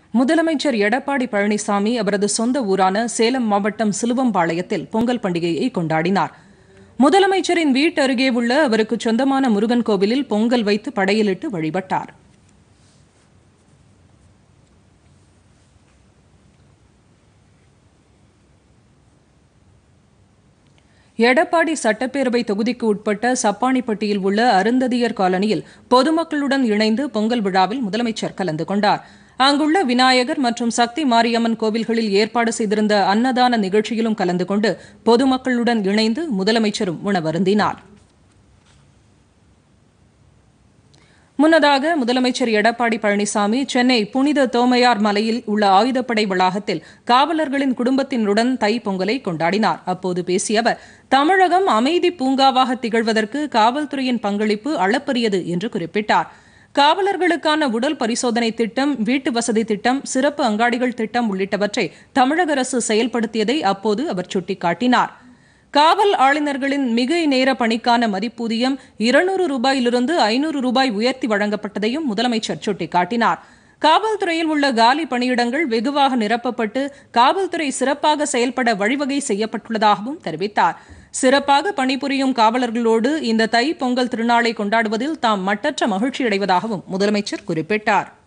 முதலமைச்சர் எடப்பாடி பழனிசாமி அவரது சொந்த ஊரான சேலம் மாவட்டம் சிலுவம்பாளையத்தில் பொங்கல் பண்டிகையை கொண்டாடினார் முதலமைச்சரின் வீட்டு அருகே உள்ள அவருக்கு சொந்தமான முருகன் கோவிலில் பொங்கல் வைத்து படையலிட்டு வழிபட்டார் எடப்பாடி சட்டப்பேரவை தொகுதிக்கு உட்பட்ட சப்பானிப்பட்டியில் உள்ள அருந்ததியர் காலனியில் பொதுமக்களுடன் இணைந்து பொங்கல் விழாவில் முதலமைச்சர் கலந்து கொண்டார் அங்குள்ள விநாயகர் மற்றும் சக்தி மாரியம்மன் கோவில்களில் ஏற்பாடு செய்திருந்த அன்னதான நிகழ்ச்சியிலும் கலந்து கொண்டு பொதுமக்களுடன் இணைந்து முதலமைச்சரும் உணவருந்தினார் முன்னதாக முதலமைச்சர் எடப்பாடி பழனிசாமி சென்னை புனித தோமையார் மலையில் உள்ள ஆயுதப்படை வளாகத்தில் காவலர்களின் குடும்பத்தினருடன் தை பொங்கலை கொண்டாடினார் அப்போது பேசிய அவர் தமிழகம் அமைதி பூங்காவாக திகழ்வதற்கு காவல்துறையின் பங்களிப்பு அளப்பரியது என்று குறிப்பிட்டார் காவலர்களுக்கான உடல் பரிசோதனை திட்டம் வீட்டு வசதி திட்டம் சிறப்பு அங்காடிகள் திட்டம் உள்ளிட்டவற்றை தமிழக அரசு செயல்படுத்தியதை அப்போது அவர் சுட்டிக்காட்டினார் காவல் ஆளுநர்களின் மிகை நேர பணிக்கான மதிப்பூதியம் இருநூறு ரூபாயிலிருந்து ஐநூறு ரூபாய் உயர்த்தி வழங்கப்பட்டதையும் முதலமைச்சர் சுட்டிக்காட்டினார் காவல்துறையில் உள்ள காலி பணியிடங்கள் வெகுவாக நிரப்பப்பட்டு காவல்துறை சிறப்பாக செயல்பட வழிவகை செய்யப்பட்டுள்ளதாகவும் தெரிவித்தார் சிறப்பாக பணிபுரியும் காவலர்களோடு இந்த தை பொங்கல் திருநாளை கொண்டாடுவதில் தாம் மட்டற்ற மகிழ்ச்சியடைவதாகவும் முதலமைச்சர் குறிப்பிட்டார்